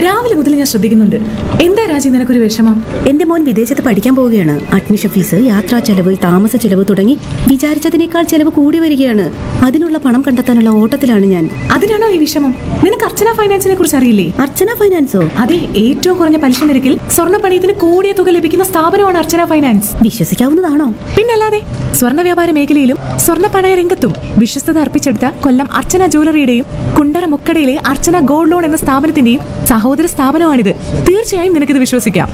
രാവിലെ മുതൽ ഞാൻ ശ്രദ്ധിക്കുന്നുണ്ട് എന്താ രാജി നിനക്കൊരു വിഷമം എന്റെ മോൻ വിദേശത്ത് പഠിക്കാൻ പോവുകയാണ് അഡ്മിഷൻ ഫീസ് യാത്രാ ചെലവ് താമസ ചെലവ് തുടങ്ങി വിചാരിച്ചതിനേക്കാൾ ചെലവ് കൂടി വരികയാണ് അതിനുള്ള പണം കണ്ടെത്താനുള്ള ഓട്ടത്തിലാണ് ഞാൻ അതിനാണോ ഈ വിഷമം നിനക്ക് അർച്ചന ഫൈനാൻസിനെ കുറിച്ച് അറിയില്ലേ അർച്ചന ഫൈനാൻസോ അതെ ഏറ്റവും കുറഞ്ഞ പലിശ നിരക്കിൽ സ്വർണ്ണ പണയത്തിന് കൂടിയ തുക ലഭിക്കുന്ന സ്ഥാപനമാണ് അർച്ചന ഫൈനാൻസ് വിശ്വസിക്കാവുന്നതാണോ പിന്നല്ലാതെ സ്വർണ്ണ വ്യാപാര മേഖലയിലും സ്വർണ്ണ പണയ രംഗത്തും വിശ്വസ്തത അർപ്പിച്ചെടുത്ത കൊല്ലം അർച്ചന ജ്വല്ലറിയുടെയും കുണ്ടറ മുക്കടയിലെ അർച്ചന ഗോൾഡ് ലോൺ എന്ന സ്ഥാപനത്തിന്റെയും സഹോദര സ്ഥാപനമാണിത് തീർച്ചയായും നിനക്കിത് വിശ്വസിക്കാം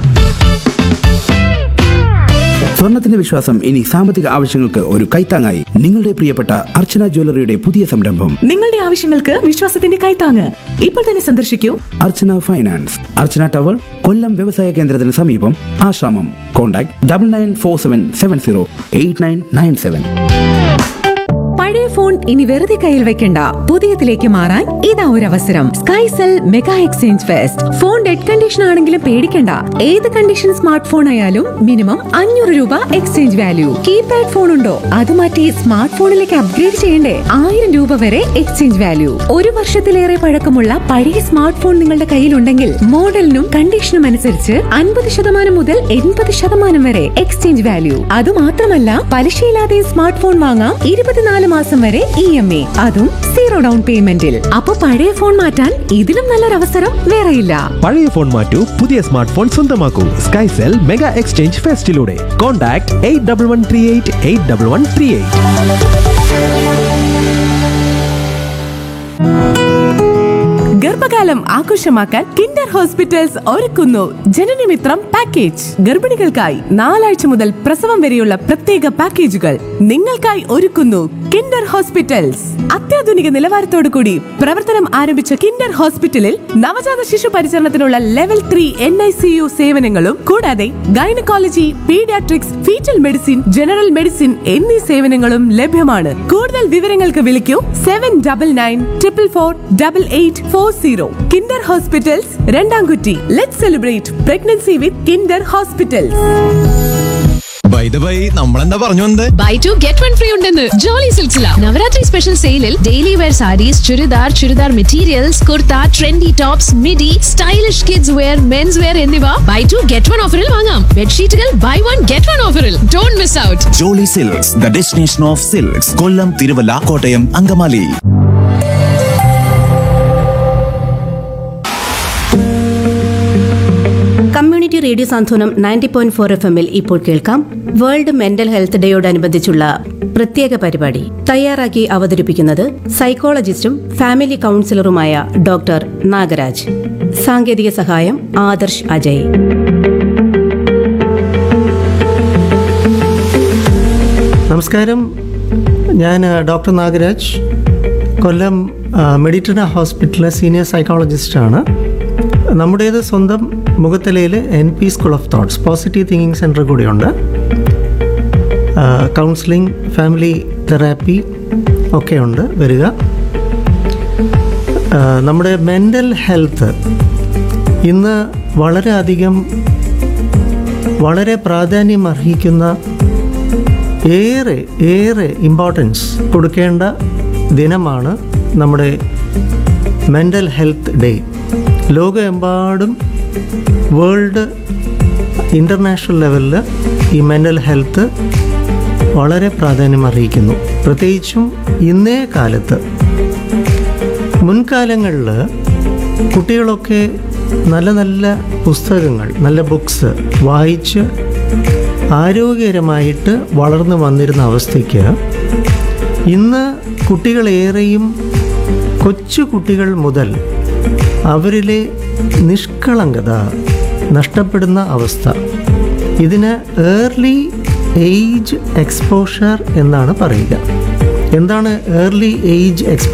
സ്വർണത്തിന്റെ വിശ്വാസം ഇനി സാമ്പത്തിക ആവശ്യങ്ങൾക്ക് ഒരു കൈത്താങ്ങായി നിങ്ങളുടെ പ്രിയപ്പെട്ട അർച്ചന ജ്വല്ലറിയുടെ പുതിയ സംരംഭം നിങ്ങളുടെ ആവശ്യങ്ങൾക്ക് വിശ്വാസത്തിന്റെ കൈത്താങ്ങ് ഇപ്പോൾ തന്നെ സന്ദർശിക്കൂ അർച്ചന ഫൈനാൻസ് അർച്ചന ടവർ കൊല്ലം വ്യവസായ കേന്ദ്രത്തിന് സമീപം ആശ്രമം contact double nine four seven seven zero eight nine nine seven പഴയ ഫോൺ ഇനി വെറുതെ കയ്യിൽ വെക്കണ്ട പുതിയതിലേക്ക് മാറാൻ ഇതാ ഒരു അവസരം Skycell mega exchange fest phone dead condition ആണെങ്കിലും പേടിക്കണ്ട ഏത് കണ്ടീഷൻ സ്മാർട്ട് ഫോൺ ആയാലും മിനിമം അഞ്ഞൂറ് രൂപ എക്സ്ചേഞ്ച് വാല്യൂ കീപാഡ് ഫോൺ ഉണ്ടോ അത് മാറ്റി സ്മാർട്ട് ഫോണിലേക്ക് അപ്ഗ്രേഡ് ചെയ്യണ്ടേ ആയിരം രൂപ വരെ എക്സ്ചേഞ്ച് വാല്യൂ ഒരു വർഷത്തിലേറെ പഴക്കമുള്ള പഴയ സ്മാർട്ട് ഫോൺ നിങ്ങളുടെ കയ്യിലുണ്ടെങ്കിൽ മോഡലിനും കണ്ടീഷനും അനുസരിച്ച് അൻപത് ശതമാനം മുതൽ എൺപത് ശതമാനം വരെ എക്സ്ചേഞ്ച് വാല്യൂ അതുമാത്രമല്ല പലിശയില്ലാതെ സ്മാർട്ട് ഫോൺ വാങ്ങാം ഇരുപത്തിനാല് മാസം വരെ ഇ എം എ അതും സീറോ ഡൗൺ പേയ്മെന്റിൽ അപ്പൊ പഴയ ഫോൺ മാറ്റാൻ ഇതിലും നല്ലൊരു അവസരം വേറെയില്ല പഴയ ഫോൺ മാറ്റൂ പുതിയ സ്മാർട്ട് ഫോൺ സ്വന്തമാക്കൂ സ്കൈസെൽ മെഗാ എക്സ്ചേഞ്ച് ഫെസ്റ്റിലൂടെ contact eight double one three eight eight double one three eight ഗർഭകാലം ആഘോഷമാക്കാൻ കിൻഡർ ഹോസ്പിറ്റൽസ് ഒരുക്കുന്നു ജനനമിത്രം പാക്കേജ് ഗർഭിണികൾക്കായി നാലാഴ്ച മുതൽ പ്രസവം വരെയുള്ള പ്രത്യേക പാക്കേജുകൾ നിങ്ങൾക്കായി ഒരുക്കുന്നു കിൻഡർ ഹോസ്പിറ്റൽസ് അത്യാധുനിക നിലവാരത്തോടു കൂടി പ്രവർത്തനം ആരംഭിച്ച കിൻഡർ ഹോസ്പിറ്റലിൽ നവജാത ശിശു പരിചരണത്തിനുള്ള level three N I C U സേവനങ്ങളും കൂടാതെ gynaecology paediatrics foetal medicine general medicine എന്നീ സേവനങ്ങളും ലഭ്യമാണ് കൂടുതൽ വിവരങ്ങൾക്ക് വിളിക്കൂ seven double nine triple four double eight four zero Kinder hospitals Randamkutty let celebrate pregnancy with Kinder hospitals by the by നമ്മളെന്താ പറഞ്ഞു വന്നത് buy two get one free ഉണ്ടെന്ന് ജോളി സിൽസില നവരാത്രി സ്പെഷ്യൽ സെയിലിൽ daily wear saris churidar churidar materials kurta trendy tops midi stylish kids wear men's wear എന്നിവ buy two get one ഓഫറിൽ വാങ്ങാം ബെഡ്ഷീറ്റുകൾ buy one get one ഓഫറിൽ don't miss out Jolly silks the destination of silks Kollam Thiruvalla Kottayam Angamaly community radio Santhwanam ninety point four F എമ്മിൽ ഇപ്പോൾ കേൾക്കാം world mental health ഡേയോടനുബന്ധിച്ചുള്ള പ്രത്യേക പരിപാടി തയ്യാറാക്കി അവതരിപ്പിക്കുന്നത് സൈക്കോളജിസ്റ്റും ഫാമിലി കൗൺസിലറുമായ ഡോക്ടർ നാഗരാജ് സാങ്കേതിക സഹായം ആദർശ് അജയ് നമസ്കാരം ഞാൻ ആ, ഡോക്ടർ നാഗരാജ് കൊല്ലം ആ, മെഡിറ്റന ഹോസ്പിറ്റലിലെ സീനിയർ സൈക്കോളജിസ്റ്റാണ് നമ്മുടേത് സ്വന്തം മുഖത്തലയിൽ N P school of thoughts positive thinking centre കൂടിയുണ്ട് കൗൺസിലിംഗ് ഫാമിലി തെറാപ്പി ഒക്കെ ഉണ്ട് വരിക ആ, നമ്മുടെ മെൻ്റൽ ഹെൽത്ത് ഇന്ന് വളരെയധികം വളരെ പ്രാധാന്യം അർഹിക്കുന്ന ഏറെ ഏറെ ഇമ്പോർട്ടൻസ് കൊടുക്കേണ്ട ദിനമാണ് നമ്മുടെ മെൻ്റൽ ഹെൽത്ത് ഡേ ലോകമെമ്പാടും വേൾഡ് ഇൻ്റർനാഷണൽ ലെവലിൽ ഈ മെൻ്റൽ ഹെൽത്ത് വളരെ പ്രാധാന്യം അർഹിക്കുന്നു പ്രത്യേകിച്ചും ഇന്നേ കാലത്ത് മുൻകാലങ്ങളിൽ കുട്ടികളൊക്കെ നല്ല നല്ല പുസ്തകങ്ങൾ നല്ല ബുക്സ് വായിച്ച് ആരോഗ്യകരമായിട്ട് വളർന്നു വന്നിരുന്ന അവസ്ഥയ്ക്ക് ഇന്ന് കുട്ടികളേറെയും കൊച്ചു കുട്ടികൾ മുതൽ അവരിലെ നിഷ്കളങ്കത നഷ്ടപ്പെടുന്ന അവസ്ഥ ഇതിന് ഏർലി ഏജ് എക്സ്പോഷർ എന്നാണ് പറയുക എന്താണ് ഏർലി ഏജ് എക്സ്പോ